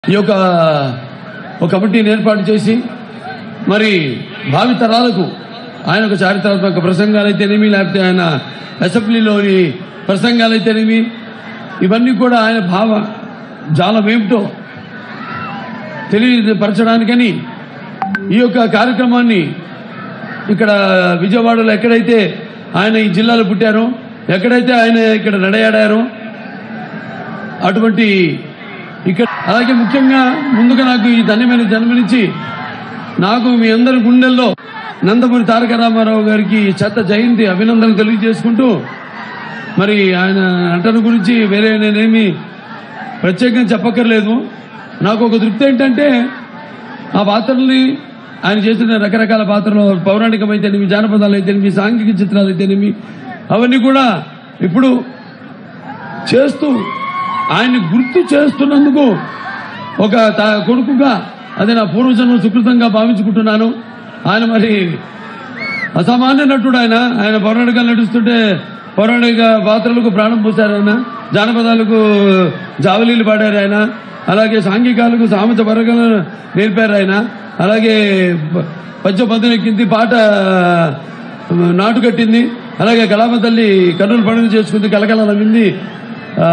ఈ యొక్క ఒక కమిటీని ఏర్పాటు చేసి మరి భావి తరాలకు ఆయన ఒక చారిత్రాత్మక ప్రసంగాలైతేనేమి లేకపోతే ఆయన అసెంబ్లీలోని ప్రసంగాలైతేనేమి ఇవన్నీ కూడా ఆయన భావ జాలం ఏమిటో తెలియపరచడానికని ఈ యొక్క కార్యక్రమాన్ని ఇక్కడ విజయవాడలో ఎక్కడైతే ఆయన ఈ జిల్లాలో పుట్టారో ఎక్కడైతే ఆయన ఇక్కడ నడయాడారో అటువంటి ఇక్కడ అలాగే ముఖ్యంగా ముందుగా నాకు ఈ ధన్యమైన జన్మనిచ్చి నాకు మీ అందరి గుండెల్లో నందమూరి తారక రామారావు గారికి చెత్త జయంతి అభినందనలు తెలియజేసుకుంటూ మరి ఆయన నటన గురించి వేరే నేనేమి ప్రత్యేకంగా చెప్పక్కర్లేదు నాకు ఒక తృప్తి ఏంటంటే ఆ పాత్రల్ని ఆయన చేసిన రకరకాల పాత్రలు పౌరాణికమైతేనేమి జానపదాలు అయితేనేమి సాంఘిక చిత్రాలు అయితేనేమి అవన్నీ కూడా ఇప్పుడు చేస్తూ ఆయన్ని గుర్తు చేస్తున్నందుకు ఒక త- కొడుకుగా అది నా పూర్వజన్మ సుకృతంగా భావించుకుంటున్నాను ఆయన మరి అసామాన్య నటుడు ఆయన ఆయన పౌరాణికాలు నడుస్తుంటే పౌరాణిక పాత్రలకు ప్రాణం పోశారు ఆయన జానపదాలకు జావలీలు పాడారు ఆయన అలాగే సాంఘికాలకు సామెత పరగలు నేర్పారు ఆయన అలాగే ప- పద్య పద్యం ఎక్కింది పాట నాటు కట్టింది అలాగే కళామ తల్లి కన్నుల పండుగ చేసుకుంది కలకల నవ్వింది ఆ,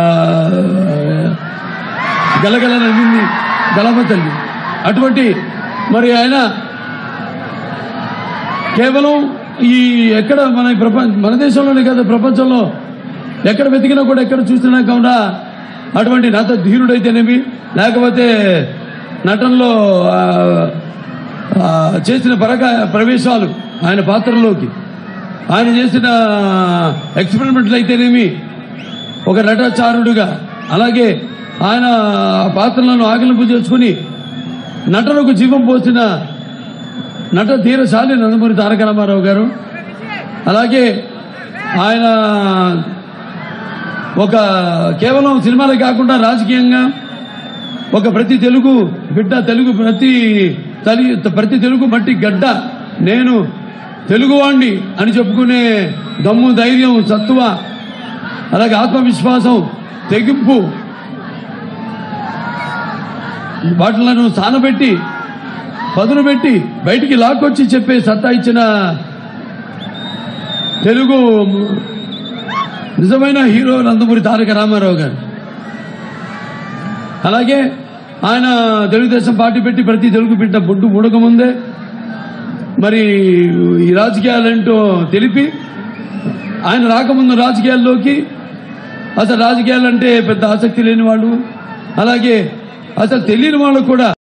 గలగల నవ్వింది గలమ తల్లి అటువంటి మరి ఆయన కేవలం ఈ ఎక్కడ మన ఈ ప్రపంచ మన దేశంలోనే కాదు ప్రపంచంలో ఎక్కడ వెతికినా కూడా ఎక్కడ చూసినా కాకుండా అటువంటి నట ధీరుడైతేనేమి లేకపోతే నటనలో ఆ, ఆ, చేసిన పరక ప్రవేశాలు ఆయన పాత్రలోకి ఆయన చేసిన ఎక్స్పెరిమెంట్లు అయితేనేమి ఒక నటాచారుడుగా అలాగే ఆయన ఆ పాత్రలను ఆకలింపు చేసుకుని నటనకు జీవం పోసిన నట ధీరశాలి నందమూరి తారక రామారావు గారు అలాగే ఆయన ఒక కేవలం సినిమాలే కాకుండా రాజకీయంగా ఒక ప్రతి తెలుగు బిడ్డ తెలుగు ప్రతి తలి ప్రతి తెలుగు మట్టి గడ్డ నేను తెలుగువాణ్ణి అని చెప్పుకునే దమ్ము ధైర్యం సత్తువ అలాగే ఆత్మవిశ్వాసం తెగింపు వాటిలను సానబెట్టి పదును పెట్టి బయటికి లాక్కొచ్చి చెప్పే సత్తా ఇచ్చిన తెలుగు నిజమైన హీరో నందమూరి తారక రామారావు గారు అలాగే ఆయన తెలుగుదేశం పార్టీ పెట్టి ప్రతి తెలుగు బిడ్డ బొడ్డు ముడకముందే మరి ఈ రాజకీయాలేంటో తెలిపి ఆయన రాకముందు రాజకీయాల్లోకి అసలు రాజకీయాలంటే పెద్ద ఆసక్తి లేని వాళ్ళు అలాగే అసలు తెలియని వాళ్ళు కూడా